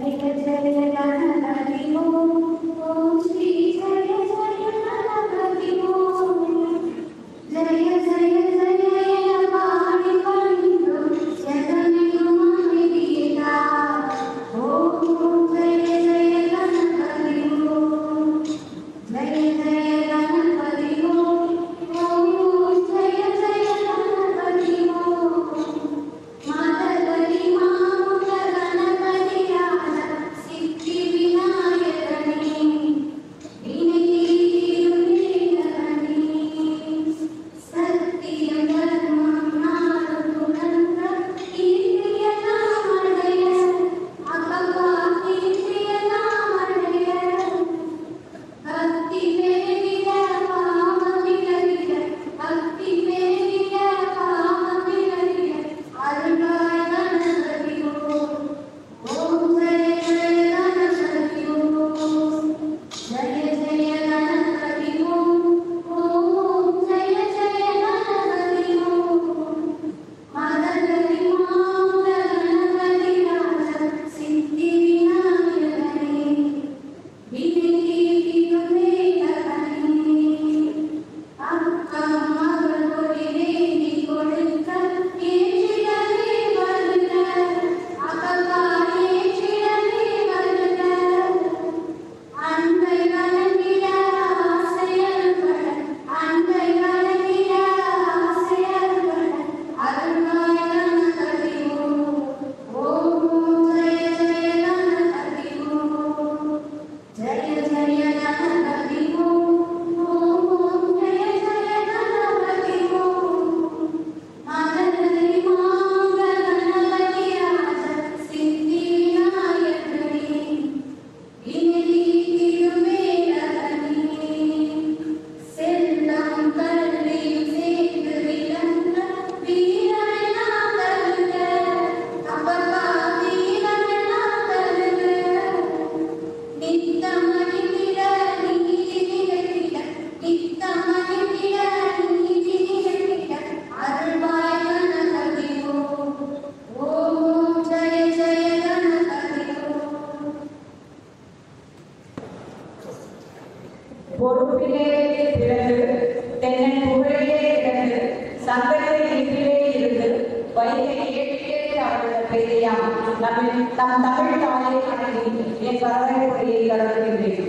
பொறுப்பிலே பிறந்து தென்னன் புகழிலே கிடந்து சங்கத்தை இன்றிலே இருந்து வைகை ஏற்றிலே அவர்கள் பெரியாம் நம்மில் நம் தமிழ் தாயை அடங்கி என் வரவேற்புரையை தொடர்கின்றேன்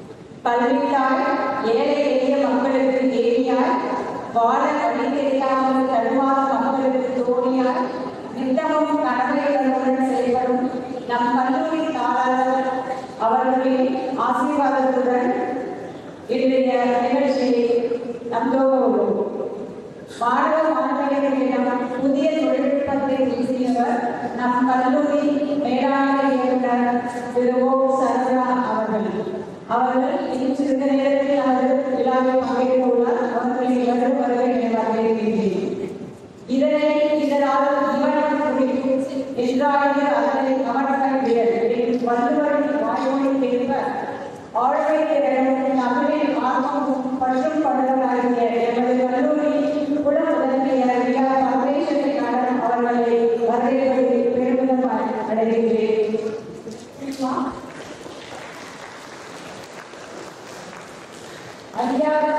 கல்வித்தாய் ஏழை எளிய மக்களுக்கு ஏரியாய் வாழ வழி தெரியாமல் தடுமாற மக்களுக்கு தோணியாய் நித்தமும் கனவைகளுடன் செயல்படும் நம் கல்லூரி தாளர்கள் அவர்களின் ஆசீர்வாதத்துடன் இன்றைய நிகழ்ச்சியை நம்புவோம் மாணவ மாணவியர்களிடம் புதிய தொழில்நுட்பத்தை வீசியவர் நம் கல்லூரி மேலாண்மை இயக்குனர் திரு ஓ சரவணா அவர்கள் அவர்கள் இன்னும் சிறிது நேரத்தில் அவர்கள் விழாவில் பங்கேற்க உள்ளார் அவர்களை இவர்கள் வருகை என வரவேற்கின்றேன் இதனை இதனால் இவனம் குறிக்கும் என்றாவது அதனை அவர்கள் விடல் வள்ளுவரின் வாய்மொழி கேட்ப ஆழ்வை திறனும் தமிழில் ஆர்வமும் பற்றும் படுவதாகிய எமது கல்லூரியின் குல முதன்மையர் விழா பரமேஸ்வரி மேடம் அவர்களை வரவேற்பதில் பெருமிதம் அடைகின்றேன் அறியாத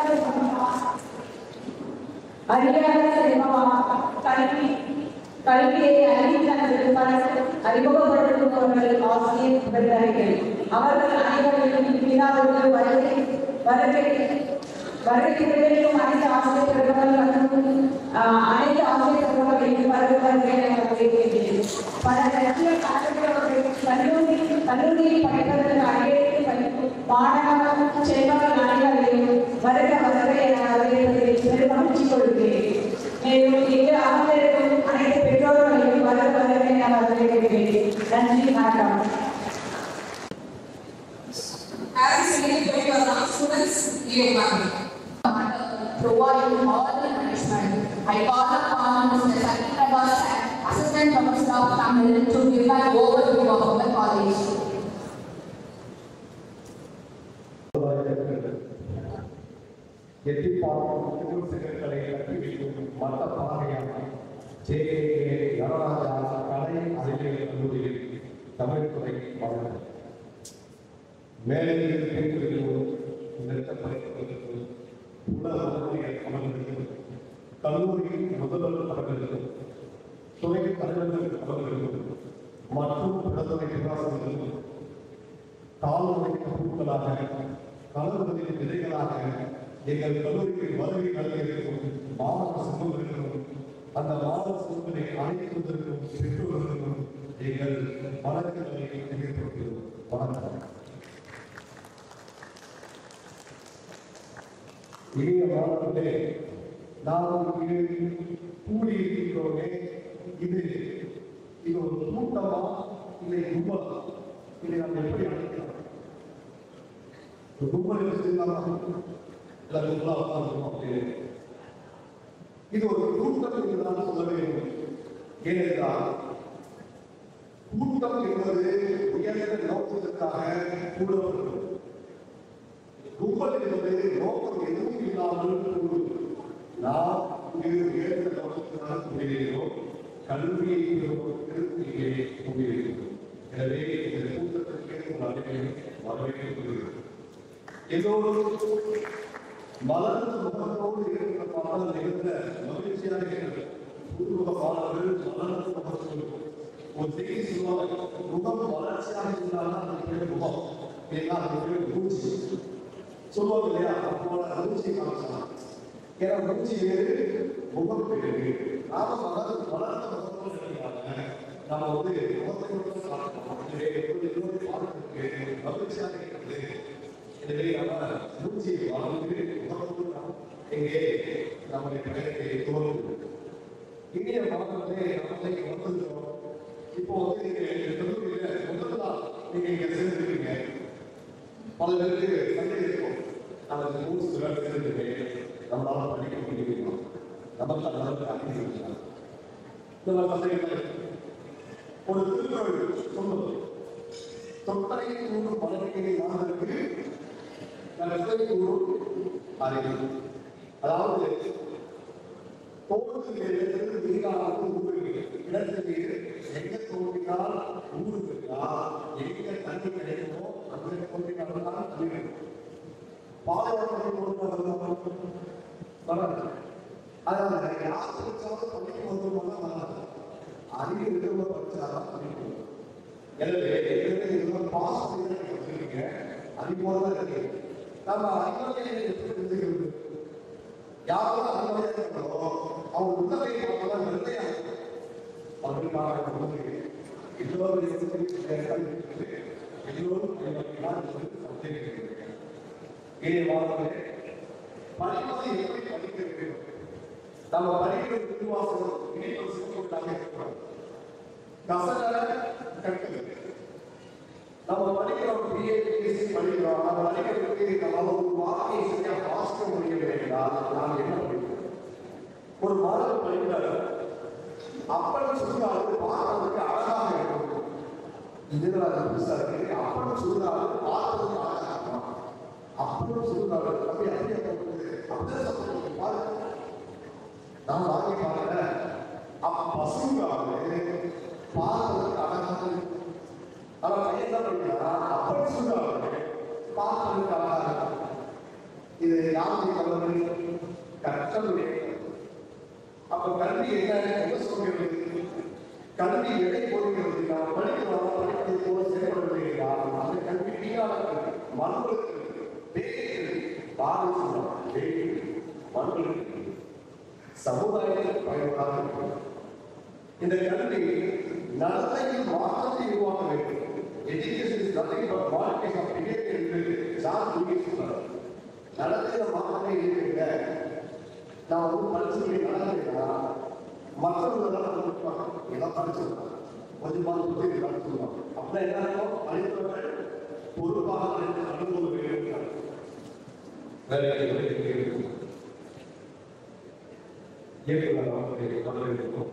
அறியாத சினிமா கல்வி கல்வியை அறிவித்தனது மனசு அறிமுகப்படுத்துபவர்கள் ஆசிரியர் விருந்தாளிகள் அவர்கள் அனைவரையும் விழாவுக்கு வருகை வருகை வருகை விரைக்கும் அனைத்து ஆசிரியர்கள் மற்றும் ஆஹ், அனைத்து ஆசிரியர்களும் வருகை வருகை என வரவேற்கின்றேன் பல லட்சிய காலத்தில் கல்லூரி கல்லூரியில் படிப்பதற்கு அழைத்து படிக்கும் மாணவ செல்வங்கள் அனைவரையும் வருக வருக என வரவேற்பதில் பெரும் மகிழ்ச்சி கொள்கிறேன் மேலும் இங்கு அமர்ந்திருக்கும் அனைத்து பெற்றோர்களையும் வருக வருக என வரவேற்கிறேன் நன்றி வணக்கம் As related to your last students, you providing all the management. I call upon Mr. Satyprabha Sir, Assistant Professor of Tamil, to give an overview of the college. எட்டி பார்க்கும் புது சிகர்களை கற்றுவிக்கும் மட்ட பாகையான ஜே கே நடராஜா கலை அறிவியல் கல்லூரியில் தமிழ்துறை மாணவர் மேலையில் பெண்களுக்கும் நிறுத்த படிப்புகளுக்கும் உலக ஆசிரியர் அவர்களுக்கும் கல்லூரியின் முதல்வர் அவர்களுக்கும் துணை தலைவர்கள் அவர்களுக்கும் மற்றும் பிரதமர் விவாசங்களுக்கும் கால்நடை பூக்களாக கலந்துகளின் விதைகளாக எங்கள் கல்லூரிக்கு வருகை நல்கியிருக்கும் மாணவ சமூகங்களுக்கும் அந்த மாணவ சமூகங்களை அழைப்பதற்கும் பெற்றோர்களுக்கும் எங்கள் வணக்கங்களை தெரிவித்துள்ளோம் வணக்கம் இனிய மாணவர்களே நாம் இங்கு கூடியிருக்கிறோமே இது இது ஒரு கூட்டமா இல்லை கும்பலா இதை நாம் எப்படி அழைக்கலாம் ஒரு கும்பல் எடுத்துக்கலாம் இல்லை கும்பலா உட்காந்துருக்கோம் அப்படின்னு இது ஒரு கூட்டம் என்று நான் சொல்ல வேண்டும் ஏனென்றால் கூட்டம் என்பது உயர்ந்த நோக்கத்திற்காக கூடப்பட்டது கும்பல் என்பது நோக்கம் எதுவும் இல்லாமல் கூடுவது நாம் இங்கு உயர்ந்த நோக்கத்தினால் கூடியிருக்கிறோம் கல்வியை பெறுவதற்கு இங்கே கூடியிருக்கிறோம் எனவே இந்த கூட்டத்திற்கு உங்கள் அனைவரையும் வரவேற்கிறேன் ஏதோ மலர்ந்த முகத்தோடு இருக்கிற பாடல் நிகழ்ந்த மகிழ்ச்சியாக இருக்கிறது புதுமுக பாடல்கள் மலர்ந்த முகத்தோடு ஒரு செய்தி சொல்லுவாங்க முகம் வளர்ச்சியாக இருந்தாலும் அது பேர் முகம் இல்லைன்னா அது பேர் மூச்சு சொல்லுவாங்க இல்லையா அப்போல மூச்சு காமிச்சாங்க ஏன்னா மூச்சு வேறு முகம் வேறு நாம மலர்ந்து வளர்ந்த முகத்தோடு இருக்கிறாங்க நம்ம வந்து முகத்தை மட்டும் பார்க்கணும் எனவே எப்படி இன்னொரு பாடலுக்கு மகிழ்ச்சியாக இருக்கிறது எனவே நம்ம மூச்சு வாழ்ந்து முகத்தோடு நாம் எங்கே நம்முடைய பயணத்தை துவங்குவோம் இனிய மாணவர்களே நம்மளை வந்திருக்கிறோம் இப்போ வந்து நீங்க இந்த கல்லூரியில முதல் நாள் நீங்க இங்க சேர்ந்துருக்கீங்க பல பேருக்கு சந்தேகம் இருக்கும் நம்ம இந்த மூணு பேர் சேர்ந்துருக்கேன் நம்மளால படிக்க முடியுமா நமக்கு அந்த அளவுக்கு அறிவு இருக்கா? இந்த மாதிரி சந்தேகம் இருக்கு. ஒரு திருக்குறள் சொல்லுது தொட்டரை கூறும் மலர்களை வாழ்வதற்கு நல்லதை கூறும் அறிவு அதாவது தோட்டத்திலிருந்து நீரானது ஊறுகிறது இடத்திலே எங்க தோன்றினால் ஊறுகிறா எங்க தண்ணி கிடைக்குமோ அங்க தோன்றினால் தான் தண்ணி கிடைக்கும் பாலைவனத்தை கொண்டு வராது அதனால யார் படிச்சாலும் பள்ளிக்கு வந்துருவாங்க வராது அறிவு இருக்கிறவங்க படிச்சாதான் பள்ளிக்கு வரும். எனவே ஏற்கனவே இதெல்லாம் பாஸ் பண்ணி வச்சிருக்கீங்க அது போல தான் இருக்கு நம்ம அறிவாளியை எப்படி தெரிஞ்சுக்கிறது யாரெல்லாம் அறிவாளியா இருக்கிறோ அவங்க உள்ளதை பார்த்தாலும் நிர்ணயம் அப்படிமான உண்மை எல்லோரும் எல்லோரும் சந்தேகிக்கிறேன் இனி மாணவர்களே படிப்பதை எப்படி படிக்க வேண்டும் நம்ம படிக்கிற விசுவாசம் இணைப்பு சிறப்பாக இருக்கிறோம் கசடர கற்கிறது நம்ம படிக்கிறோம் பிஏ பிஎஸ்சி படிக்கிறோம் நம்ம படிக்கிறதுக்கு நம்ம ஒரு வார்த்தையை சரியா வாசிக்க முடியவில்லை என்றால் நாம் என்ன படிக்கிறோம் ஒரு மாணவர் படிக்கிறார் அப்பன் சுடுகாடு பார்ப்பதற்கு அழகாக இருக்கும் இதுல புதுசா இருக்கு அப்பன் சுடுகாடு பார்ப்பதற்கு அழகாக இருக்கும் அப்பன் சுடுகாடு அப்படி அப்படியே அப்படியே சொல்லுங்க பாருங்க நான் வாங்கி பார்க்கிறேன் அப்ப பசுங்காடு பார்ப்பதற்கு அழகாக இருக்கும் ஆனா பையன் என்ன பண்ணிக்கிறான் அப்பன் சுடுகாடு பார்ப்பதற்கு அழகாக இருக்கும் இது யாருடைய கல்லூரி கற்றலுடைய அப்ப கல்வி என்ன என்ன சொல்கிறது கல்வி எடை போடுகிறது நாம் படிக்கிறோம் படிப்பதை போல செயல்படுவீர்களா அந்த கல்வி நீராக மண்களுக்கு பேருக்கு பாதை சொல்லலாம் பேருக்கு மண்களுக்கு சமுதாயத்துக்கு பயனுள்ளதாக இருக்கும் இந்த கல்வி நடத்தையில் மாற்றத்தை உருவாக்க வேண்டும் எஜுகேஷன் இஸ் நத்திங் பட் வாழ்க்கை ஆஃப் பிஹேவியர் என்று ஜான் லூயிஸ் சொன்னார் நடத்தையில மாற்றமே இருக்குங்க நான் வந்து படிச்சு நடந்தேன்னா மற்றவங்களெல்லாம் சொல்லுவாங்க எல்லாம் படிச்சிருக்காங்க கொஞ்சமாக புத்தி படிச்சிருவாங்க அப்படின்னா என்ன இருக்கும் படித்தவர்கள் பொறுப்பாக நடந்து அனுபவம் இருக்கிறாங்க வேற எதுவும் இயக்குநர்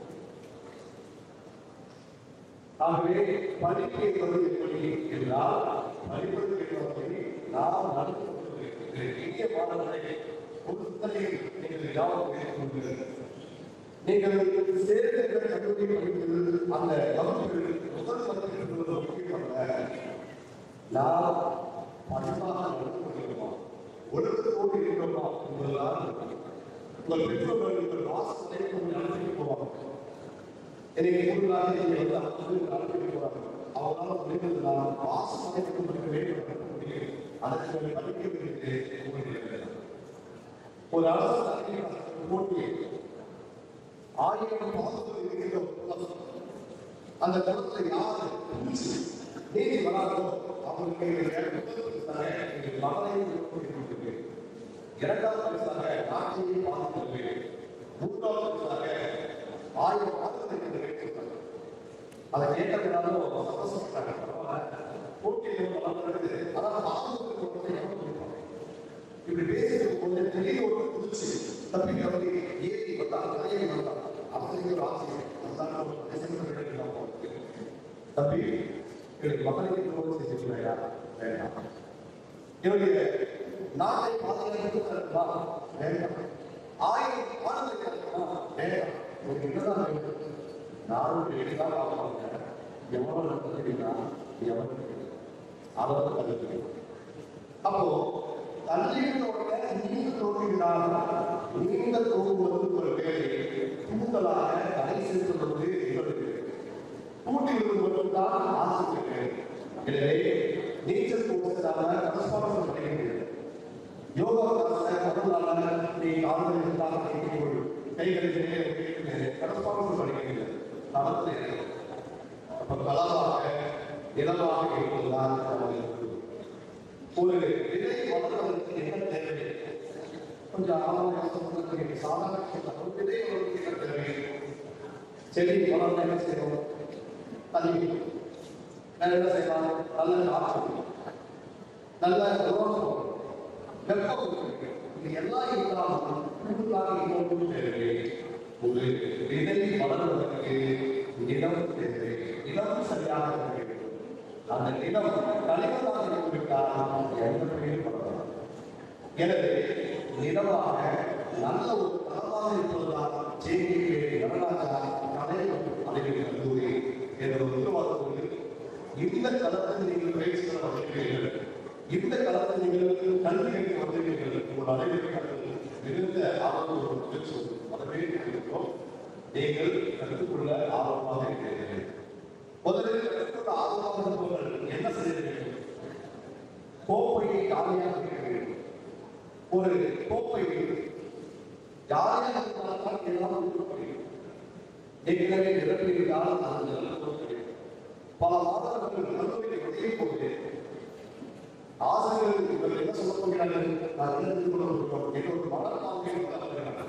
ஆகவே படிப்பு என்பது எப்படி என்றால் படிப்பது என்பதை நாம் நடந்து கொண்டிருக்கிறது இனிய மாணவர்களை ஒரு சிந்தனையில் நீங்கள் ஞாபகம் வைத்துக் கொள்கிறீர்கள் நீங்கள் சேர்ந்த கல்லூரி படிக்கிறது அந்த வகுப்புகள் முதல் வகுப்பில் உங்கள் பெற்றோர்கள் உங்கள் வாசலை உங்களை அழைச்சிட்டு போவாங்க எனக்கு கூடுதலாக நீங்கள் வந்து அவங்க அழைச்சிட்டு போறாங்க அவங்களால முடிந்தது நான் வாசல் அழைத்து படிக்க வேண்டும் முடியும் அதற்கு நீங்கள் படிக்க வேண்டியது உங்களுடைய வேலை. ஒரு அரசு அறிஞர் போட்டி ஆயிரம் மாதங்கள் இருக்கிற ஒரு குளம். அந்த குளத்துல யாரு பூச்சி நீதி வராதோ அவங்களுக்கு எங்கள் மகனையும் கொடுத்திருக்கு இரண்டாவது பரிசாக நாட்டையே பாதிக்கிறது மூன்றாவது பரிசாக ஆயிரம் மாதங்கள் என்று வைத்திருக்கிறாங்க அதை கேட்டதுனாலும் சந்தோஷப்பட்டாங்க பரவாயில்ல. போட்டியில் வளர்ந்து அதாவது பாதுகாப்பு கொடுத்ததை எவனும் கொடுப்பாங்க இப்படி பேசிட்டு போது திடீர்னு ஒரு குதிச்சு தப்பி தவறி ஏறி வந்தால் தலையை வந்தால் அவருக்கு ஒரு ஆசை அதுதான் ஒரு தேசத்தில் கிடைக்கலாம் தப்பி எனக்கு மகனுக்கு துரோகம் செஞ்சுக்கிறாயா வேண்டாம் என்னுடைய நாட்டை பாதுகாக்கிறதா வேண்டாம் ஆயிரம் பாதுகாக்கிறதா வேண்டாம் உங்களுக்கு என்னதான் வேண்டும் நானும் எளிதாக ஆகுவாங்க எவ்வளவு நடத்துறீங்கன்னா எவ்வளவு அவர் கல்வி அப்போ தண்ணீரோட நீங்கள் தோன்றினால் நீங்கள் தோன்றுவது ஒரு வேலை கூடுதலாக தடை செலுத்துவது எங்களுக்கு கூட்டிலிருந்து மட்டும்தான் ஆசிரியர் எனவே நீச்சல் போட்டதால கரஸ்பாண்டன்ஸ் கிடைக்கிறது யோகா கிளாஸ்ல முதலான நீ கால்கள் இருந்தால் கேட்கிறீர்கள் கைகளை கரஸ்பாண்டன்ஸ் படிக்கிறீர்கள் தளத்தில் அப்ப கலாவாக இளமாக இருப்பதுதான் நமக்கு ஒரு விதை வளர்வதற்கு என்ன தேவை கொஞ்சம் ஆழமாக சொல்றதுக்கு சாதாரண சொல்லலாம். ஒரு விதை வளர்வதற்கு என்ன தேவை செடி வளர்ந்து என்ன செய்யணும் தண்ணி வேற என்ன செய்யலாம் நல்ல காற்று நல்ல உணவு போடணும். வெப்பம் கொடுக்கணும். இது எல்லாம் இல்லாமல் கூடுதலாக இன்னொன்று தேவை ஒரு விதை வளர்வதற்கு நிலம் தேவை நிலம் சரியாக இருக்க வேண்டும் அந்த நிலம் கழிவதாக இருந்துவிட்டால் எந்த பயிரும் வளராது. எனவே நிலவாக நல்ல ஒரு தரமாக இருப்பதுதான் ஜேகே நடராஜா கலை அறிவியல் கல்லூரி என்ற ஒரு உத்தரவாதத்தோடு இந்த களத்தில் நீங்கள் பயிற்சி பெற வந்திருக்கிறீர்கள் இந்த களத்தில் நீங்கள் கல்வி கற்க வந்திருக்கிறீர்கள் உங்கள் அறிவியல் மிகுந்த ஆர்வம் பெற்று அதை வேண்டியிருக்கிறோம் நீங்கள் கற்றுக்கொள்ள ஆர்வமாக இருக்கிறீர்கள் முதலில் கற்றுக்கொள்ள ஆர்வமாக இருப்பவர்கள் என்ன செய்ய வேண்டும் கோப்பையை காலியாக வைக்க வேண்டும் ஒரு கோப்பை யாரையாக இருந்தால்தான் எல்லாம் உருப்படியும் ஏற்கனவே நிரப்பியிருந்தால் அது நிரப்பப்படும் பல மாதங்கள் கல்லூரிக்கு வெளியே போது ஆசிரியர்கள் இவர்கள் என்ன சொல்ல போகிறார்கள் நான் என்ன கொண்டு வருகிறோம் என்று ஒரு மனப்பான்மை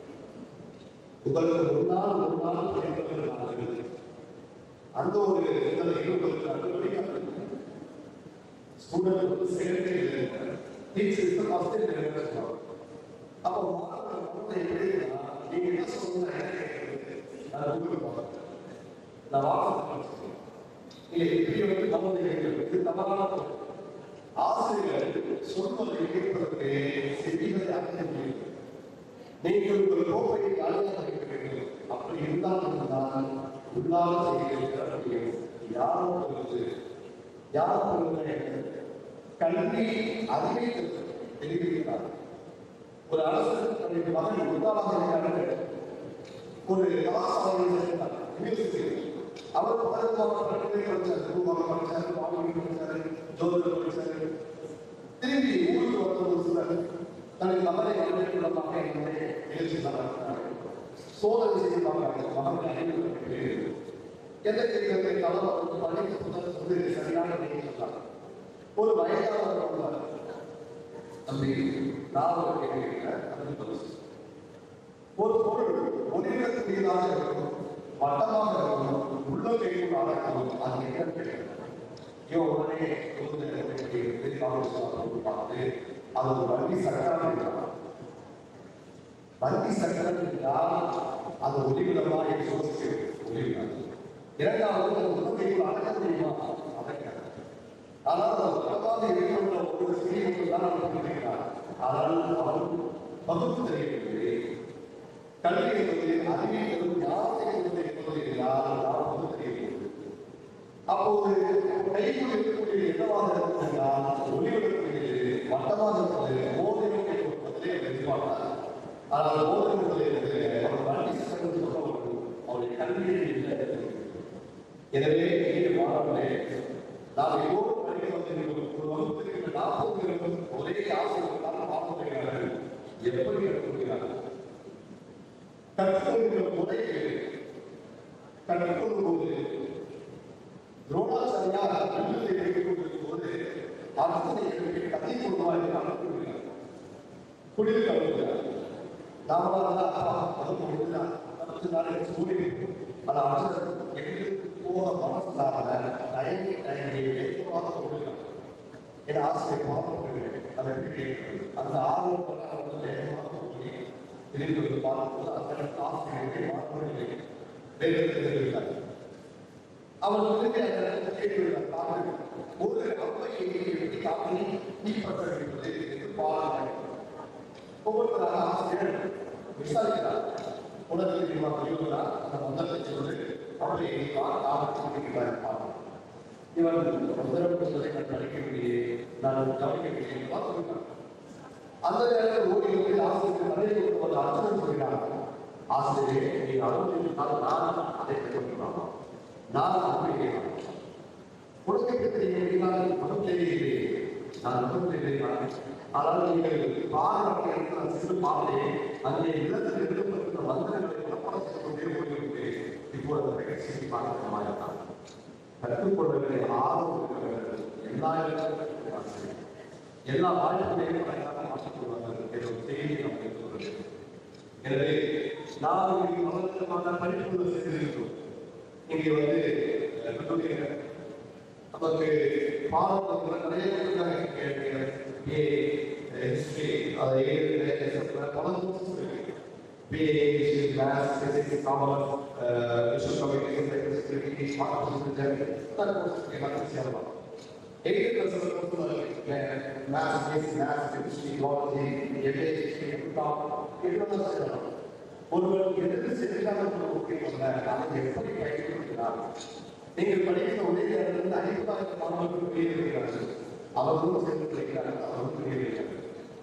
உங்களுக்கு ஒரு நாள் ஒரு நாள் படிப்பவர்கள் நாங்கள் அந்த ஒரு இதில் இருபது நாட்கள் ஸ்டூடெண்ட் வந்து செகண்டரி டீச்சர் வந்து ஃபர்ஸ்ட் இயர் அப்போ மாணவர்கள் வந்து எப்படின்னா நீங்க என்ன சொல்லுங்க நான் உங்களுக்கு பார்ப்பேன் நான் வாட்ஸ்அப் இல்லை இப்படி வந்து தவறு கேட்கிறது இது தவறான பொருள். ஆசிரியர்கள் சொல்வதை கேட்பதற்கு செவிகளை அடைய முடியும் நீங்கள் உங்கள் கோப்பையை காலியாக வைக்க வேண்டும் அப்படி இருந்தால் மட்டும்தான் உள்ளாக செய்திகளை பெற முடியும் யாரோ ஒருவருக்கு யாரோ ஒருவர் கல்வி அறிவை தெரிவிக்கிறார் ஒரு அரசு தன்னுடைய மகன் உள்ளாக இருக்கிறார் ஒரு கலாசாலையில் இருந்தார் யூனிவர்சிட்டி அவர் பலவிதமான படிப்பை படிச்சார் குருவாக படிச்சார் பாலிமி படிச்சார் ஜோதிடம் படிச்சார் திரும்பி ஊருக்கு வந்த ஒரு சிலர் தனது மகனை வளர்த்துள்ளதாக என்னுடைய நிகழ்ச்சி நடத்தினார் சோதனை செய்யலாம் மகன் அறிவு எந்த தெரிவித்தை தலைவர் படித்த புத்தகம் வந்து சரியான நினைக்கிறார் ஒரு வயதானவர் வந்தார் தம்பி நான் ஒரு கேள்வி கேட்கிறேன் அதுக்கு பதில் சொல்லு. ஒரு பொருள் ஒளிரக்கூடியதாக இருக்கும் வட்டமாக இருக்கும் உள்ள கையில் அடக்கம் அது என்ன கிடையாது இவன் உடனே பார்த்து அது ஒரு வண்டி சக்கரம் என்றார் வண்டி சக்கரம் என்றால் அது ஒளிவிடமாக யோசிக்கிறது ஒளிவிடாது இரண்டாவது அது உள்ள கையில் அடக்க முடியுமா அடக்காது ஆனால் அது உலகாக இருக்கிற ஒரு செய்தி தான் அவர் புரிகிறார் ஆனால் அவர் பகுத்து தெரியவில்லை கல்வி என்பது அறிவை என்பது யாரை என்பது என்பது யார் யாரும் தெரியவில்லை அப்போது கைக்குள் இருக்கக்கூடிய என்னவாக இருக்கிறால் ஒளிவிடக்கூடியது வட்டமாக இருப்பது மோதிரம் கொடுப்பதிலே எதிர்பார்த்தார் ஆனால் போதனை அவர் வண்டி சட்டங்கள் சொல்லப்படும் அவருடைய கல்வியை இல்லை எனவே ஏழு மாணவர்களே நாம் எல்லோரும் படிக்க வந்திருக்கிறோம் ஒரு வகுப்பில் இருக்கிற நாற்பது பேரும் ஒரே ஆசிரியர்களால் பார்க்கிறார்கள் எப்படி கற்றுக்கிறார்கள் கற்றுக்கொள்கிற முறையை கற்றுக்கொள்ளும் போது துரோணாச்சாரியா கல்வியை எடுத்துக் கொண்டிருக்கும் போது அர்த்தனை கதை கொள்வாய் அனுப்புகிறார் குடில் கலந்துகிறார் நாம அது முடிஞ்சா பத்து நாளைக்கு சூரியன் அந்த அர்த்தம் எங்களுக்கு போக மனசுலாக தயங்கி தயங்கி வேகமாக கொடுக்கலாம் என் ஆசிரியர் பார்க்கப்படுகிறேன் அதை எப்படி அந்த ஆர்வம் பண்ண வந்து வேகமாக போய் திரும்பி பார்க்கும்போது அந்த ஆசிரியரை மாற்றவில்லை வேகத்தில் இருக்கிறார் அவர் திரும்பி அந்த இடத்துல கேட்கிறார் பாருங்கள் ஒரு அம்மையை எப்படி காப்பி நீ பற்ற என்பது என்று பாருங்கள் ஒவ்வொருவராக ஆசிரியர் விசாரிக்கிறார் உடனே தெரியுமா சொல்லுகிறார் அந்த மந்திரத்தை சொல்லி அவரை ஆரம்பிக்கிறார் இவன் முதல் புத்தகத்தை நான் படிக்கவில்லையே நான் கவனிக்கவில்லையே என்றுதான் சொல்கிறான் அந்த நேரத்தில் ஓடி ஓடி ஆசிரியர் நிறைய கொண்டு வந்து அர்த்தம் சொல்கிறார் ஆசிரியரே நீ அனுமதித்தால் நான் அதை கற்றுக்கொள்ளலாம் நான் அனுமதிக்கிறேன் உலகத்தை தெரியும் மனம் தெரியவில்லை நான் மனம் தெரியவில்லை ஆனால் நீங்கள் பாரம்பரிய நான் சிறு பாதையை அங்கே இல்லத்தில் இடம்பெற்ற மந்திரங்களை மனப்பாடம் செய்து கொண்டே போயிருக்கிறேன் இப்போது அந்த நிகழ்ச்சியை பார்க்க மாட்டான் கற்றுக்கொள்ள வேண்டிய ஆர்வம் இருக்கிறவர்கள் எல்லா இடங்களிலும் ஆசிரியர். எல்லா வாழ்க்கையிலையும் அழகாக மாற்றிக்கொள்வார்கள் என்ற ஒரு செய்தியை நாம் எடுத்துக்கொள்ள வேண்டும் எனவே நாம் இங்கே மனதிற்கான படிப்புகள் செய்திருக்கிறோம் இங்கே வந்து அஹ், கல்லூரியில நமக்கு பாடத்தில் நிறைய ஏ ஹிஸ்டரி அதை பல BA maths physics commerce visual communication English எல்லாத்தையும் சேரலாம் எயிட் maths physics maths chemistry zoology MA இதெல்லாம் சேரலாம் ஒருவர் எதிர்த்து செல்கிறார்கள் அதை எப்படி பயன்படுத்தினார் நீங்கள் படிக்கிற ஒரே இடத்துல ஐம்பதாயிரம் மாணவர்கள் வெளியேறுகிறார்கள் அவர்களும் சேர்ந்து கிடைக்கிறார்கள் அவர்களும் வெளியேறுகிறார்கள்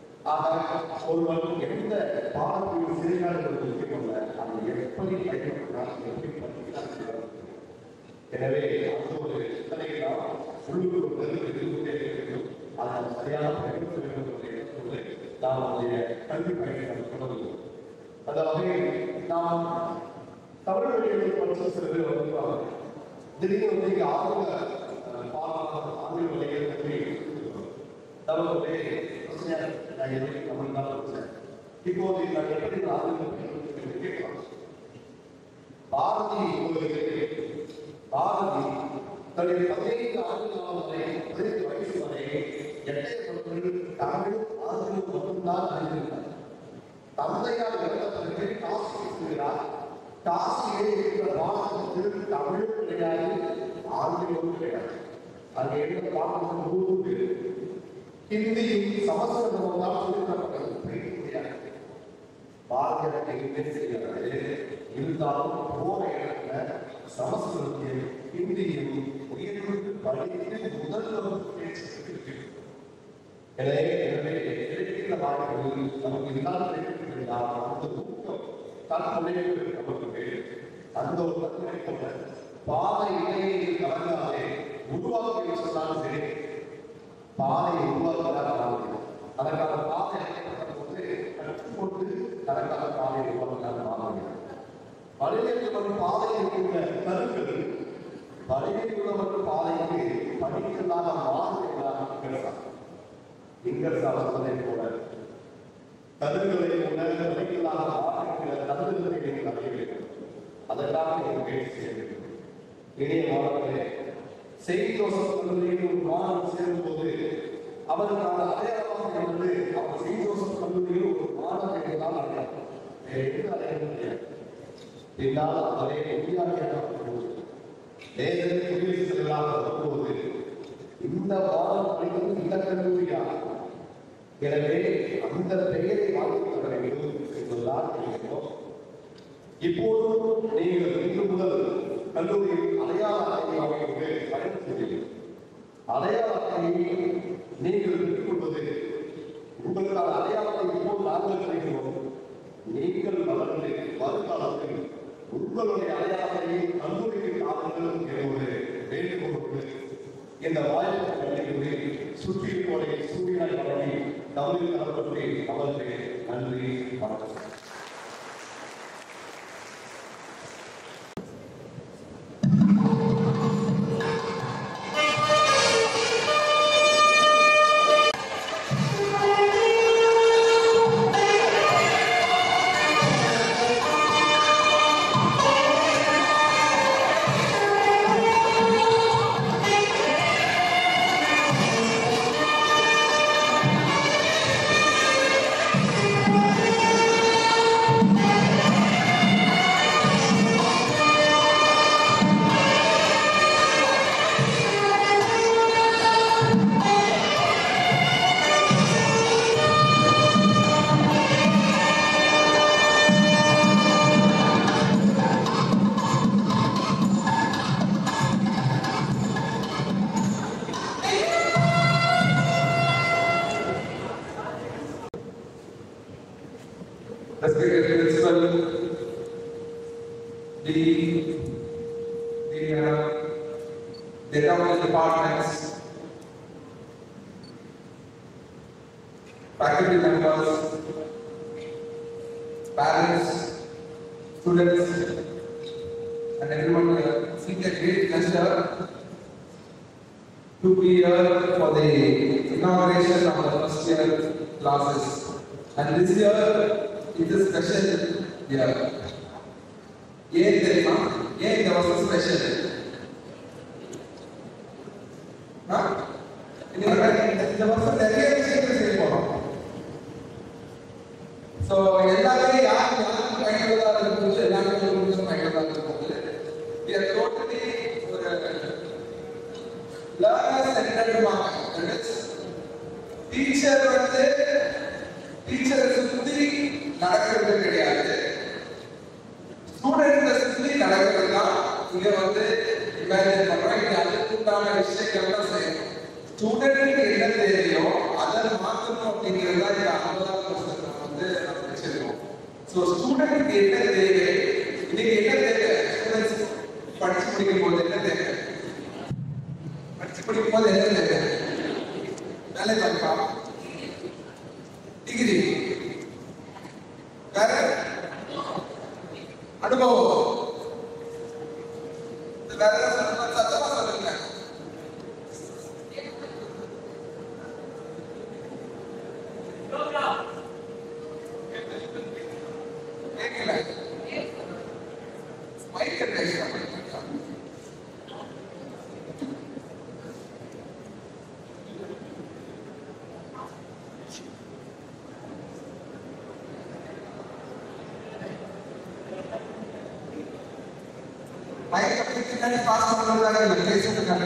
ஆக ஒருவர் எந்த பாடத்தில் சிறுநாடுகள் கொள்ள அதை எப்படி பயன்படுத்தினார் எப்படி படிக்கிறார் எனவே அது ஒரு சிந்தனைகளால் உள்ளூர் ஒரு எதிர்கொண்டே வேண்டும் அதை சரியாக பயன்படுத்த வேண்டும் என்ற எண்ணத்தோடு நாம் நம்முடைய கல்வி பயணத்தை தொடர்கிறோம் அந்த வகையில் நாம் தமிழ் வழியில் படித்த சில பேர் வந்துருவாங்க திடீர்னு வந்து இங்கே ஆங்கில அஹ், பாடம் ஆங்கில வழியில் பற்றி தமிழ் ஒரே பிரச்சனையாக இருக்கு. நான் எதுவும் தமிழ் தான் படித்தேன் இப்போது நான் எப்படி இந்த ஆங்கிலம் படிக்கிறது என்று கேட்கலாம் பாரதி உங்களுக்கு பாரதி தன்னுடைய பதினைந்து ஆண்டுகள் வரை பதினைந்து வயசு வரை எட்டை பொறுத்தவரை தமிழும் ஆங்கிலம் மட்டும்தான் அறிந்திருந்தார் தந்தையார் இறந்த பிறகு காசி செல்கிறார் காசியிலே இருக்கிற பாடத்திற்கு தமிழும் கிடையாது ஆங்கிலமும் கிடையாது அங்கே எழுத பாடத்தில் நூறு பேர் ஹிந்தியும் சமஸ்கிருதமும் தான் சொல்லித்தரப்பட்டது படிக்க முடியாது பாரதியாருக்கு எதுவுமே தெரியாது இருந்தாலும் போற இடத்துல சமஸ்கிருதத்தையும் ஹிந்தியும் உயர்ந்து படித்து முதல் வகுப்பு பேச்சு இருக்கு எனவே எனவே கிடைக்கிற வாய்ப்புகள் நமக்கு இல்லாத கிடைக்கிறார் அந்த ஊக்கம் தன்முனைவு நமக்கு அந்த ஒரு தன்முனை கொண்ட பாதை இடையே கலங்காதே உருவாக்க சொன்னாலும் சரி பாதையை உருவாக்கலாம் அதற்கான பாதை அமைக்கப்பட்டபோது கற்றுக்கொண்டு அதற்கான பாதையை உருவாக்கலாம் பாதை வழிநெறிக்கப்படும் பாதையில் இருக்கின்ற கருக்கள் வழிநெறியுள்ளவர்கள் பாதைக்கு படிக்கலாக மாறுகிறார் இங்கர்ஸ் அவர்களை போல கதிர்களை உணர்ந்த வழிகளாக மாற்றுகிற கதிர்களை நீங்கள் அறிய வேண்டும் அதற்காக நீங்கள் முயற்சி செய்ய வேண்டும் இணைய மாணவர்களே செய்தி ஜோசப் கல்லூரியில் ஒரு மாணவன் சேரும்போது அவருக்கான அடையாளமாக இருந்தது அவர் செய்தி ஜோசப் கல்லூரியில் ஒரு மாணவன் என்றால் அடையாளம் வேறு எந்த அடையாளம் கிடையாது பின்னால் அவரை உண்மையாக தேசத்தில் குடியரசு செல்லாமல் வரும்போது இந்த பாடம் படிக்கும் இந்த கல்லூரியா எனவே அந்த பெயரை வாங்கிக் கொள்ள வேண்டும் என்பதுதான் நினைக்கிறோம் இப்போதும் நீங்கள் இன்று முதல் கல்லூரியில் அடையாள அட்டையை வாங்கிக் கொண்டு பயணம் செய்வீர்கள் அடையாள அட்டையை நீங்கள் பெற்றுக்கொள்வது உங்களுக்கான அடையாளத்தை இப்போது நாங்கள் கிடைக்கிறோம் நீங்கள் வளர்ந்து வருங்காலத்தில் உங்களுடைய அடையாளத்தை கல்லூரிக்கு காலங்கள் என்னுடைய வேண்டுகோளுக்கு இந்த வாய்ப்பு கல்வியுடைய சுற்றிப்போரை சூரியனை வழங்கி தமிழ் கலப்பற்றி அவருக்கு நன்றி வணக்கம் respected principal, the, the, uh, the government departments, faculty members, parents, students, and everyone here. It's been a great pleasure to be here for the inauguration of the first year classes. And this year is a special year. ஏன் தெரியுமா ஏன் இந்த வருஷம் special இந்த வருஷம் நிறைய விஷயங்கள் செய்ய போறோம் ஸோ எல்லாமே யாருக்கு யாருக்கு பயனுள்ளதாக இருக்கும் எல்லாருக்கும் கொஞ்சம் பயனுள்ளதாக இருக்கும் We are totally ஒரு learner centered market. டீச்சர் வந்து டீச்சரை சுத்தி நடக்கிறது கிடையாது ஸ்டூடெண்ட்டை சுத்தி நடக்கிறது தான் இங்க வந்து இமேஜின் பண்றோம் இங்க அதுக்குண்டான விஷயங்கள் தான் செய்யணும் ஸ்டூடெண்ட்டுக்கு என்ன தேவையோ அதை மாற்றணும் அப்படிங்கிறது தான் இந்த ஐம்பதாவது வருஷத்துல வந்து நம்ம வச்சிருக்கோம் ஸோ ஸ்டூடெண்ட்டுக்கு என்ன தேவை இன்னைக்கு என்ன தேவை ஸ்டூடெண்ட்ஸ் படிச்சு முடிக்கும் போது என்ன தேவை படிச்சு முடிக்கும் போது என்ன தேவை வேலை பார்ப்பா டிகிரி வேற அனுபவம் இது வேற ஏதாவது சொல்லணுமா? சத்தமா சொல்லுங்க கேட்கல மைக் பேசுறேன் மைக் அப்படி பின்னாடி பாஸ் பண்ணுறதுக்காக இல்லை பேசுறதுக்காக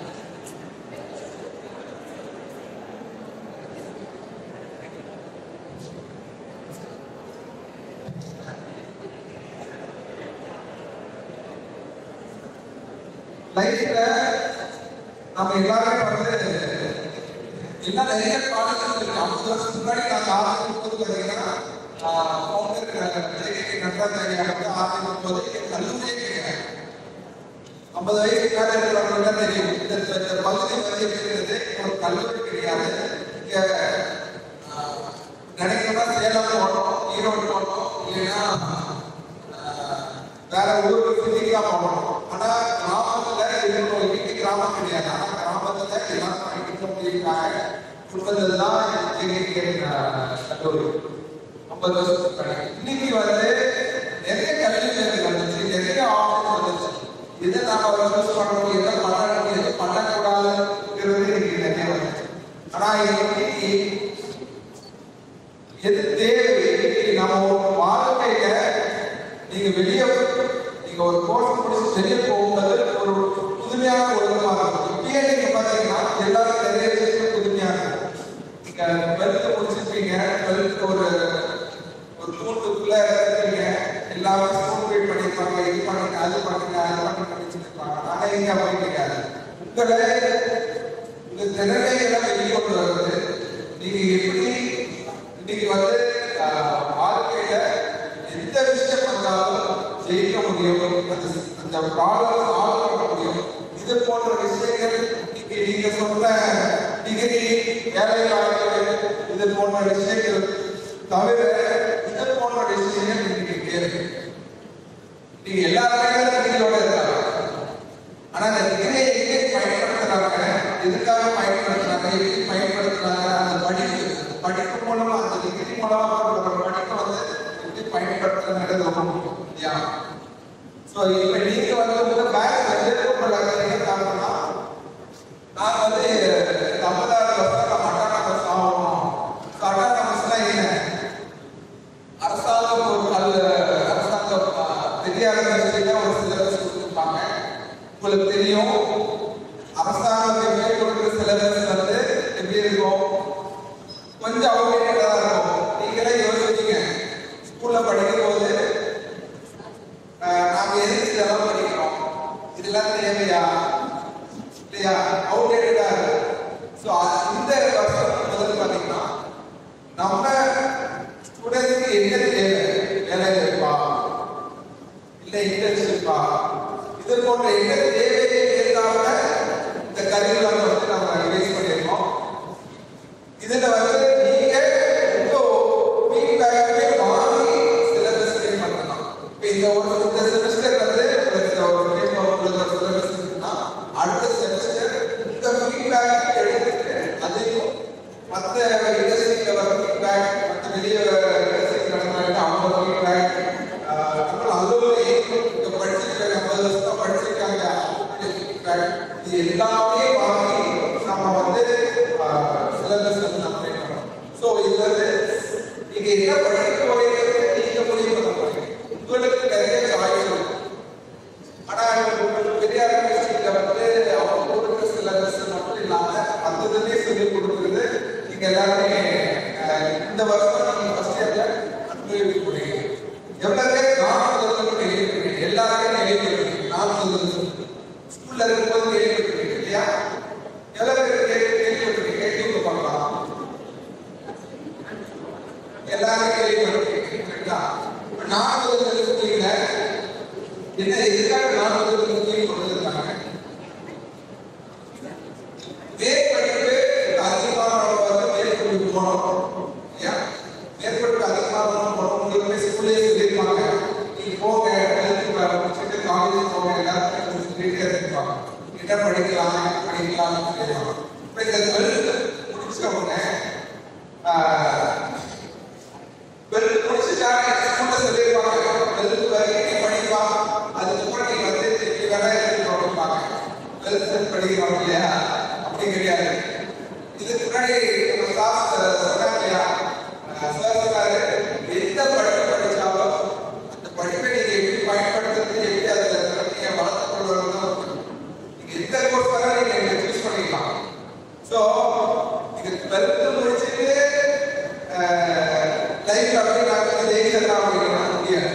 லைஃப்ல நம்ம எல்லாருமே வந்து இன்னும் நிறைய பாடங்கள் இருக்கு ஐம்பது வருஷத்துக்கு முன்னாடி நாங்க ஆரம்பிக்கும் போது பாத்தீங்கன்னா ஃபவுண்டர் ஜெயகி நடராஜாரியா வந்து ஆரம்பிக்கும் போது கல்லூரியே கிடையாது ஐம்பது வயசுக்கு மேல இருக்கிறவங்க தான் தெரியும் இந்த இந்த பகுதி வந்து இருக்கிறது ஒரு கல்லூரி கிடையாது இங்க ஆஹ், நினைக்கிறதா சேலம் போனோம் ஈரோடு போனோம் இல்லைன்னா ஆஹ், வேற ஊருக்கு சிட்டிக்கா போனோம் ஆனா கிராமத்துல இருக்கோம் இன்னைக்கு கிராமம் கிடையாது ஆனா கிராமத்துல எல்லாரும் படிக்க முடியுக்காக கொடுத்ததுதான் ஜேகே கல்லூரி ஐம்பது வருஷத்துக்கு முன்னாடி இன்னைக்கு வந்து நிறைய கல்வி நிலையங்கள் வந்துச்சு நிறைய ஆஃபீஸ் வந்துச்சு எதை நாம யூஸ் பண்ணணும் எதை பண்ணணும் எதை பண்ணக்கூடாதுங்கிறது இன்னைக்கு நிறைய வந்துச்சு ஆனா இன்னைக்கு எது தேவை இன்னைக்கு நம்ம ஒரு வாழ்க்கையில நீங்க வெளியே நீங்க ஒரு கோர்ஸ் முடிச்சு வெளியே போகும்போது ஒரு புதுமையான உலகமாக இருக்கும் இப்பயே நீங்க பாத்தீங்கன்னா எல்லாரும் நிறைய விஷயங்கள் புதுமையா இருக்கும் நீங்க டுவெல்த் முடிச்சிருப்பீங்க டுவெல்த் ஒரு ஒரு கூட்டுக்குள்ள இருப்பீங்க எல்லாரும் ஸ்கூல் போய் பண்ணிருப்பாங்க இது பண்ணுங்க அது பண்ணுங்க அது பண்ணுங்க வச்சிருப்பாங்க ஆனா இங்க அப்படி கிடையாது உங்களை உங்க திறமைகளை வெளிக்கொண்டு வருவது நீங்க எப்படி இன்னைக்கு வந்து ஆஹ், வாழ்க்கையில விஷயம் வந்தாலும் ஜெயிக்க முடியும் அந்த அந்த ப்ராப்ளம் சால்வ் பண்ண முடியும் இது போன்ற விஷயங்கள் இன்னைக்கு நீங்க சொன்ன டிகிரி வேலை வாய்ப்புகள் இது போன்ற விஷயங்கள் தவிர இது போன்ற விஷயங்கள் இன்னைக்கு கேள்வி நீங்க எல்லாருமே டிகிரியோட இருக்காங்க ஆனா அந்த டிகிரியை எங்கே பயன்படுத்துறாங்க எதுக்காக பயன்படுத்துறாங்க எப்படி பயன்படுத்துறாங்க அந்த படிப்பு படிப்பு மூலமா அந்த டிகிரி மூலமா வர படிப்பை வந்து எப்படி பயன்படுத்துறாங்கிறது ரொம்ப முக்கியம் இல்லையா ஸோ இப்போ நீங்க வந்து உங்க பேங்க் வந்து உங்களுக்கு என்ன காரணம்னா நான் வந்து ஐம்பதாயிரம் வருஷம் நான் அட்டானமஸ் ஆகணும் அட்டானமஸ்னா என்ன அரசாங்கம் ஒரு கல் அரசாங்கம் பெரியார் யூனிவர்சிட்டியில ஒரு சிலபஸ் கொடுத்துருப்பாங்க உங்களுக்கு தெரியும் அரசாங்கத்தை மேல் கொடுக்குற சிலபஸ் வந்து எப்படி இருக்கும் கொஞ்சம் அவுடேட்டடா இருக்கும் நீங்களே யோசிச்சீங்க ஸ்கூல்ல படிக்கும் போது நாம எதுக்கு இதெல்லாம் படிக்கிறோம் இதெல்லாம் தேவையா இல்லையா அவுடேட்டடா இருக்கு ஸோ இந்த வருஷம் முதல்ல பார்த்தீங்கன்னா நம்ம ஸ்டூடெண்ட்ஸ்க்கு என்ன தேவை வேலை இருக்கா இல்லை இன்டர்ன்ஷிப்பா இது போன்ற என்ன தேவையை ஏற்காம இந்த கரிகுலம் வந்து நம்ம ரிவைஸ் பண்ணியிருக்கோம் இதுல வந்து நீங்க உங்க ஃபீட்பேக்கே வாங்கி சிலபஸ் ரெடி பண்ணலாம் இப்போ இந்த ஒரு இந்த செமஸ்டர் வந்து உங்களுக்கு ஒரு பேப்பர் உங்களுக்கு ஒரு சிலபஸ் இருக்குன்னா அடுத்த செமஸ்டர் இந்த ஃபீட்பேக் எடுத்துட்டு அதையும் மற்ற இண்டஸ்ட்ரியில் வர ஃபீட்பேக் மற்ற வெளியே இண்டஸ்ட்ரி நடந்தாங்க அவங்க ஃபீட்பேக் அப்புறம் அதுலேயே இங்க படிச்சிருக்காங்க ஐம்பது வருஷம் படிச்சிருக்காங்க feedback, இது எல்லாமே வாங்கி நம்ம வந்து சிலபஸ் வந்து நம்ம make பண்ணணும் ஸோ இது வந்து நீங்க என்ன படிக்க போறீங்க நீங்க முடிவு பண்ண போறீங்க உங்களுக்கு நிறைய சாய்ஸ் இருக்கு ஆனா உங்களுக்கு பெரியார் யூனிவர்சிட்டியில வந்து அவங்க கொடுக்குற சிலபஸ் மட்டும் இல்லாம மற்றதுமே சொல்லி கொடுக்குறது நீங்க எல்லாருமே அஹ், இந்த வருஷம் நீங்க ஃபர்ஸ்ட் இயர்ல அனுபவிக்க போறீங்க எவ்வளவு பேர் நான் முதல்ல கேள்விப்பட்டிருக்கீங்க எல்லாருமே கேள்விப்பட்டிருக்கீங்க நான் முதல்ல ஸ்கூல்ல இருக்கும்போது கேள்விப்பட்டிருக்கீங்க இல்லையா எவ்வளவு பேர் கேள்வி கேள்விப்பட்டிருக்கீங்க கேள்வி பார்க்கலாம் எல்லாரும் கேள்விப்பட்டிருக்கீங்க கரெக்டா நான் முதல்ல இருக்கீங்க என்ன எதுக்காக நான் முதல்ல கேள்வி கொண்டு வந்திருக்காங்க மேற்படிப்பு அதிகமானவங்க வந்து மேற்படிப்பு போனோம் இல்லையா மேற்படிப்பு அதிகமானவங்க போனோம் உங்களுக்கு ஸ்கூல்லே சொல்லியிருப்பாங்க நீங்க போங்க டுவெல்த் முடிச்சுட்டு காலேஜ் போங்க எல்லாருமே சொல்லிட்டே இருப்பாங்க என்ன படிக்கலாம் என்ன படிக்கலாம்னு சொல்லிடுவாங்க இப்போ இந்த டுவெல்த் முடிச்சவங்க டுவெல்த் முடிச்சுட்டாங்க ஸ்கூல்ல சொல்லியிருப்பாங்க டுவெல்த் வரைக்கும் நீ படிப்பா அதுக்கப்புறம் நீ வந்து திருப்பி வேணா எடுத்து படிப்பாங்க டுவெல்த் படிக்கிறோம் இல்லையா அப்படி கிடையாது இதுக்கு முன்னாடி நம்ம ஸ்டாஃப் சொன்னாங்க இல்லையா சார் சொன்னாரு எந்த படிப்பு படிச்சாலும் அந்த படிப்பை நீங்க எப்படி பயன்படுத்துறது எப்படி அதை நீங்க வளர்த்து கொண்டு வரணும் நீங்க எந்த கோர்ஸ் வேணா நீங்க சூஸ் பண்ணிக்கலாம் ஸோ இது டுவெல்த் முடிச்சுட்டு லைஃப் அப்படி நாங்கள் ஜெயிச்சிடலாம் அப்படின்னா முடியாது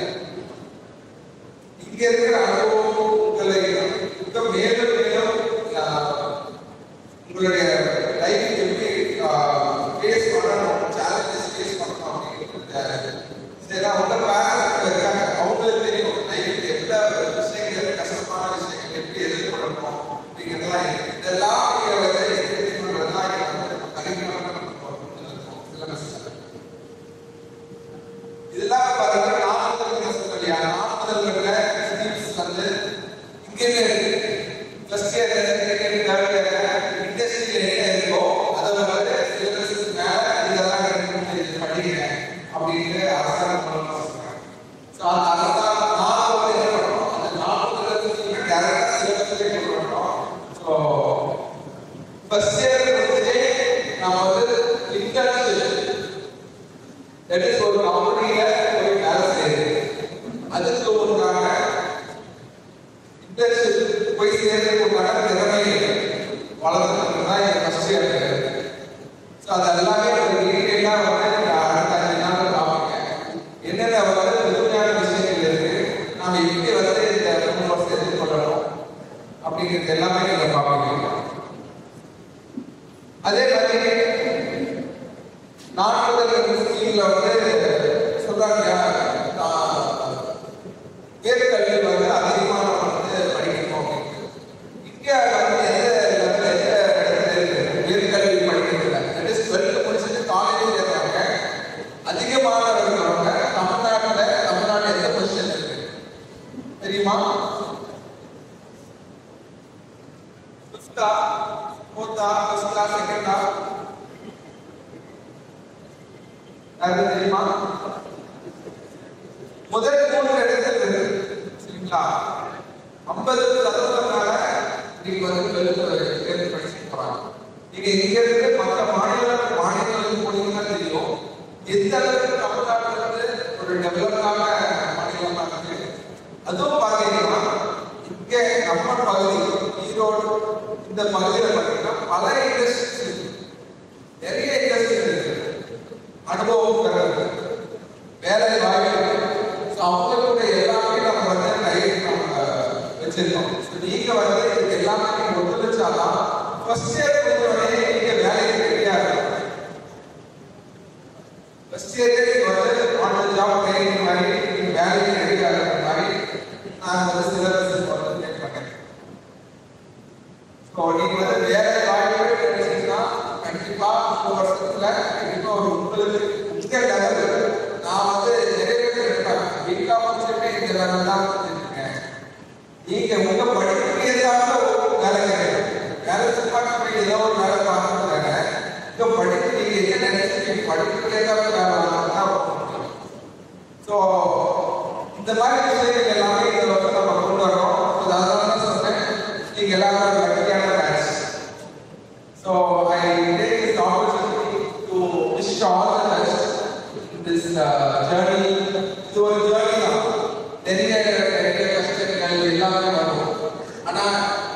இங்க இருக்கிற அனுபவம் உங்களை இன்னும் மேலும் மேலும் ஆஹ், உங்களுடைய லைஃப் எப்படி ஃபேஸ் பண்ணணும் சேலஞ்சஸ் ஃபேஸ் பண்ணணும் அப்படிங்கிறது இதெல்லாம் உங்க பேரண்ட்ஸ் இருக்காங்க அவங்களுக்கு தெரியும் லைஃப் எந்த விஷயங்கள் கஷ்டமான விஷயங்கள் எப்படி எதிர்கொள்ளணும் அப்படிங்கிறதெல்லாம் இருக்கு. இதெல்லாம் நீங்க வந்து எக்ஸ்பீரியன்ஸ் பண்றதெல்லாம் இங்க வந்து நம்ம கரிக்குலமா நம்ம சிலபஸ் இதெல்லாம் பாருங்க நாற்பது சொல்லியா நாற்பதுல ஸ்கீம்ஸ் வந்து இங்கே இருக்கு first year second year third year இண்டஸ்ட்ரியில் என்ன இருக்கோ அதை வந்து சிலபஸ் மேல இதெல்லாம் இருக்கு படிக்கிறேன் அப்படின்னு அரசாங்கம் மூலமா சொல்றாங்க ஸோ அந்த அரசாங்கம் நான் வந்து என்ன பண்ணணும் அந்த நாற்பதுல இருந்து டேரக்டா சிலபஸ்லேயே கொண்டு வரணும் ஸோ ஃபர்ஸ்ட் இயர் முடிச்சுட்டு நம்ம வந்து இன்டர்ன்ஷிப் தட் இஸ் ஒரு கம்பெனியில போய் வேலை செய்யுது அதுக்கு உண்டான இன்டர்ன்ஷிப் போய் சேர்றதுக்கு உண்டான திறமை வளர்த்துறது தான் எங்க ஃபர்ஸ்ட் இயர் ஸோ அது எல்லாமே ஒரு டீட்டெயிலாக வந்து நீங்க அடுத்த அஞ்சு நாள் பார்ப்பீங்க என்னென்ன வந்து புதுமையான விஷயங்கள் இருக்கு நாம எப்படி வந்து இந்த மூணு வருஷம் எதிர்கொள்ளணும் அப்படிங்கிறது எல்லாமே நீங்க பார்ப்பீங்க அதே மாதிரி நாற்பது ஸ்கீம்ல வந்து சொல்றாங்க இல்லையா, நான் ஃபிஃப்த்தா ஃபோர்த்தா ஃபர்ஸ்டா செகண்டா யாருக்கு தெரியுமா முதல் மூணு இடத்துல சரிங்களா ஐம்பது சதவீதம்னால நீங்க வந்து வெளில தேர்வு படிச்சு போறாங்க நீங்க இங்க இருந்து மற்ற மாநில மாநிலங்களுக்கு போனீங்கன்னா தெரியும் எந்த அளவுக்கு தமிழ்நாட்டுல இருந்து ஒரு டெவலப்டான மாநிலமா இருக்கு அதுவும் பாத்தீங்கன்னா இங்க நம்ம பகுதி ஈரோடு இந்த பகுதியில் பார்த்தீங்கன்னா பல இண்டஸ்ட்ரீஸ் இருக்கு நிறைய இண்டஸ்ட்ரீஸ் இருக்கு அனுபவம் பெறது வேலை வாய்ப்பு ஸோ அவங்களோட எல்லாமே நம்ம வந்து கையில் நம்ம வச்சிருக்கோம் ஸோ நீங்க வந்து இது எல்லாமே நீங்க ஒத்துழைச்சாதான் ஃபர்ஸ்ட் இயர் முடிஞ்சோடனே நீங்க வேலைக்கு ரெடியா இருக்கணும் ஃபர்ஸ்ட் இயர் நீங்க வந்து ஆன் த ஜாப் ட்ரைனிங் மாதிரி நீங்க வேலைக்கு ரெடியா இருக்கிற மாதிரி நான் வந்து சிலபஸ் வந்து கேட் பண்ணேன் ஸோ நீங்க வந்து வேலை வாய்ப்பு கிடைச்சீங்கன்னா கண்டிப்பா மூணு வருஷத்துல கண்டிப்பா ஒரு உங்களுக்கு இந்த லெவல் நான் வந்து நிறைய பேர் இருப்பேன் பிகாம் வச்சுட்டு இந்த லெவல் தான் வச்சிருக்கேன் நீங்க உங்க படிப்புக்கு ஏதாவது ஒரு வேலை கிடைக்கும் வேலை சும்மா போய் ஏதோ ஒரு வேலை பார்க்கறாங்க இந்த படிப்பு நீங்க என்ன நினைச்சீங்க படிப்புக்கு ஏதாவது வேலை வாங்கினா ஸோ இந்த மாதிரி விஷயங்கள் எல்லாமே இந்த வருஷம் நம்ம கொண்டு வரோம் So, அதனால தான் சொன்னேன் நீங்க எல்லாரும் ஒரு லக்கியான batch so I take this opportunity to wish all the best this journey இது ஒரு ஜேர்னி தான் நிறைய நிறைய கஷ்டங்கள் எல்லாமே வரும் ஆனால்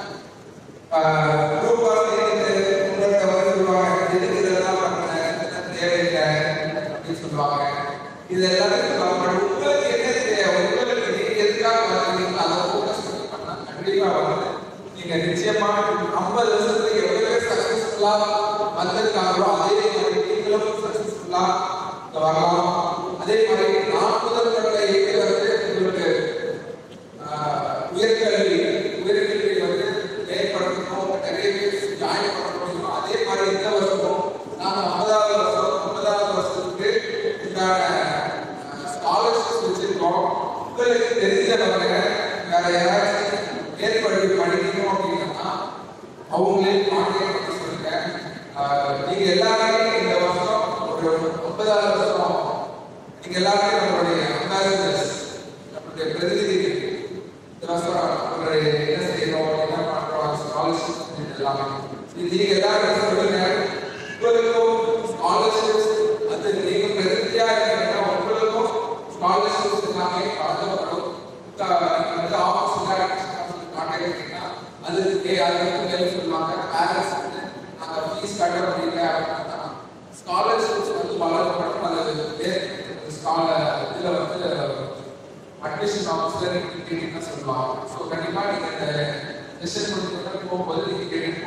குரூப் உங்களுக்கு வந்து சொல்லுவாங்க எதுக்கு இதெல்லாம் பண்ணேன் இதெல்லாம் தேவையில்லை அப்படின்னு சொல்லுவாங்க இது எல்லாமே சொல்லுவாங்க பட் உங்களுக்கு என்ன தேவை உங்களுக்கு நீங்க எதுக்காக வந்தீங்களோ அதை ஃபோக்கஸ் பண்ணி பண்ணா கண்டிப்பா வந்து நீங்க நிச்சயமா ஐம்பது வருஷத்துக்கு எவ்வளவு பேர் சக்சஸ்ஃபுல்லா வந்திருக்காங்களோ அதே மாதிரி நீங்களும் சக்சஸ்ஃபுல்லா வரலாம் அதே மாதிரி நான் முதல் கட்ட இயக்க வந்து உங்களுக்கு ஆஹ், உயர்கல்வி உயர்கல்வி வந்து மேம்படுத்தணும் நிறைய பேர் ஜாயின் பண்ண முடியும் அதே மாதிரி இந்த வருஷமும் நாங்கள் ஐம்பதாவது வருஷம் ஐம்பதாவது வருஷத்துக்கு உண்டான ஸ்காலர்ஷிப்ஸ் வச்சிருக்கோம் உங்களுக்கு தெரிஞ்சவங்க வேற யாராச்சும் மேற்படிப்பு படிக்கணும் அப்படின்னா அவங்களே கான்டாக்ட் பண்ணி சொல்லுங்க ஆஹ், நீங்க எல்லாருமே இந்த வருஷம் ஒரு ஒன்பதாவது வருஷம் நீங்க எல்லாருமே நம்மளுடைய அம்பாசிடர்ஸ் நம்மளுடைய பிரதிநிதிகள் இந்த வருஷம் நம்மளுடைய என்ன செய்யணும் என்ன பண்றோம் ஸ்காலர்ஷிப் எல்லாமே இது நீங்க எல்லாரும் சொல்லுங்க உங்களுக்கும் ஸ்காலர்ஷிப்ஸ் அது நீங்க பிரதிநிதியா இருக்கீங்கன்னா உங்களுக்கும் ஸ்காலர்ஷிப்ஸ் எல்லாமே வழங்கப்படும் அந்த ஆஃபீஸ்ல கான்டாக்ட் பண்ணீங்கன்னா அது அதுக்கு மேல் சொல்லுவாங்க பேரண்ட்ஸ் வந்து நாங்கள் ஃபீஸ் கட்ட முடியல அப்படின்னா ஸ்காலர்ஷிப்ஸ் வந்து வழங்கப்படும் அது ஸ்காலர் இதில் வந்து அட்மிஷன் ஆஃபீஸில் நீங்கள் கேட்டீங்கன்னா சொல்லுவாங்க ஸோ கண்டிப்பாக நீங்கள் இந்த செஷன் முடிஞ்சு போகும்போது நீங்கள் கேட்டுக்கோங்க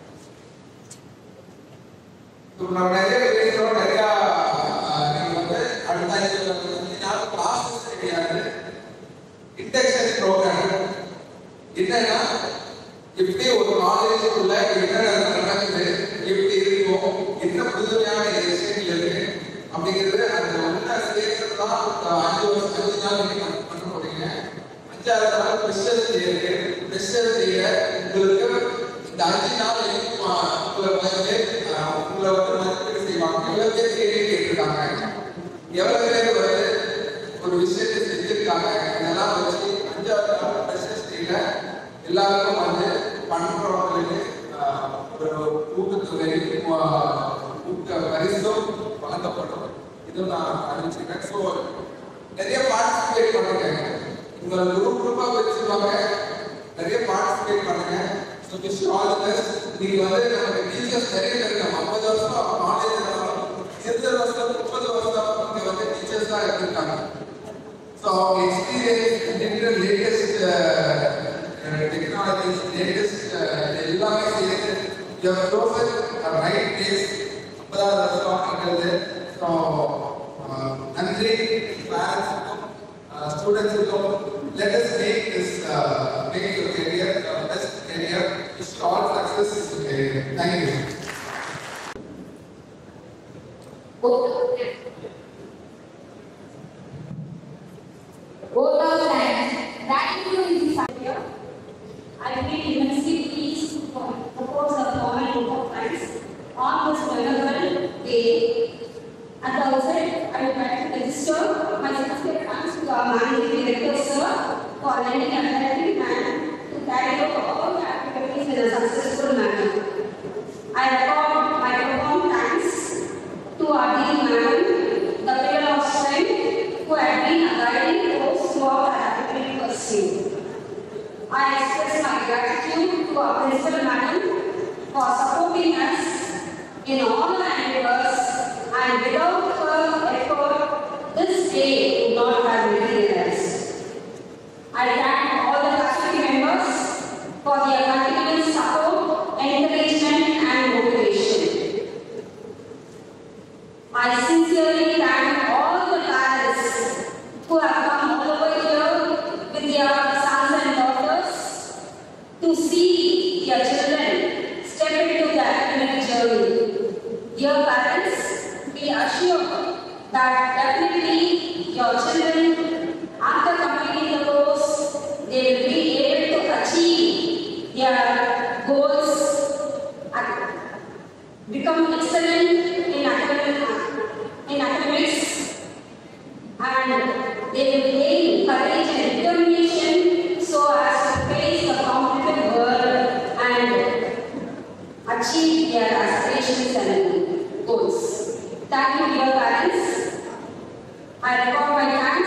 இப்போ நம்ம நிறைய பேசுகிறோம் நிறையா நீங்கள் வந்து அடுத்த ஐந்து வந்து நாள் கிளாஸஸ் கிடையாது இன்டெக்ஷன் ப்ரோக்ராம் என்னன்னா எப்படி ஒரு காலேஜுக்குள்ள என்ன நடக்குது எப்படி இருக்கும் என்ன புதுமையான விஷயங்கள் இருக்கு அப்படிங்கிறது அந்த உள்ள சேர்க்கிறது தான் அஞ்சு வருஷம் அஞ்சு நாள் நீங்க பண்ண போறீங்க அஞ்சாவது நாள் ஸ்பெஷல் செய்யுங்க ஸ்பெஷல் செய்ய உங்களுக்கு இந்த அஞ்சு நாள் எதுவும் உங்களை வந்து அஹ், உங்களை வந்து மதிப்பீடு செய்வாங்க எவ்வளவு பேர் கேள்வி கேட்டிருக்காங்க எவ்வளவு பேர் வந்து ஒரு விஷயத்தை செஞ்சிருக்காங்க இதெல்லாம் வச்சு அஞ்சாவது நாள் ஸ்பெஷல் செய்யல எல்லாருக்கும் வந்து பண்றவங்களுக்கு ஆஹ், ஒரு ஊக்கத்தொகை ஆஹ், ஊக்க பரிசும் வழங்கப்படும் இதுவும் நான் அறிவிச்சிருக்கேன் ஸோ நிறைய பார்ட்டிசிபேட் பண்ணுங்க உங்களை குரூப் குரூப்பா வச்சிருப்பாங்க நிறைய பார்ட்டிசிபேட் பண்ணுங்க ஸோ விஷ் ஆல் பெஸ்ட் நீங்க வந்து நமக்கு டீச்சர்ஸ் நிறைய பேர் இருக்காங்க ஐம்பது வருஷம் காலேஜ் இருபது வருஷம் முப்பது வருஷம் இங்க வந்து டீச்சர்ஸ் தான் இருந்திருக்காங்க So our experience in the latest uh, uh, technologies, latest uh, எல்லாமே சேர்த்து you have chosen a right place அப்பதான் வருஷம் இருக்கிறது ஸோ நன்றி பேரண்ட்ஸுக்கும் ஸ்டூடெண்ட்ஸுக்கும் let us make this uh, make your career your best career wish you all success in your career thank you Vote of thanks. Gratitude is the I feel immensely pleased for carry out all the activities in a successful manner. I record my profound thanks to our dean madam, the pillar of strength, who had been a guiding force throughout our academic pursuit. I express my gratitude to our principal madam for supporting us in all our endeavors and without her effort, this day would not have materialized. I thank all the faculty members for their continuous support, encouragement and motivation. I sincerely thank all the parents who have come all over here with their sons and daughters to see their children step into the academic journey. Dear parents, be assured that definitely your children, after completing the course, they will be able to achieve their goals and become excellent in academic, in academics and they will gain courage and determination so as to face the competitive world and achieve their aspirations and goals. Thank you, dear parents. I record my thanks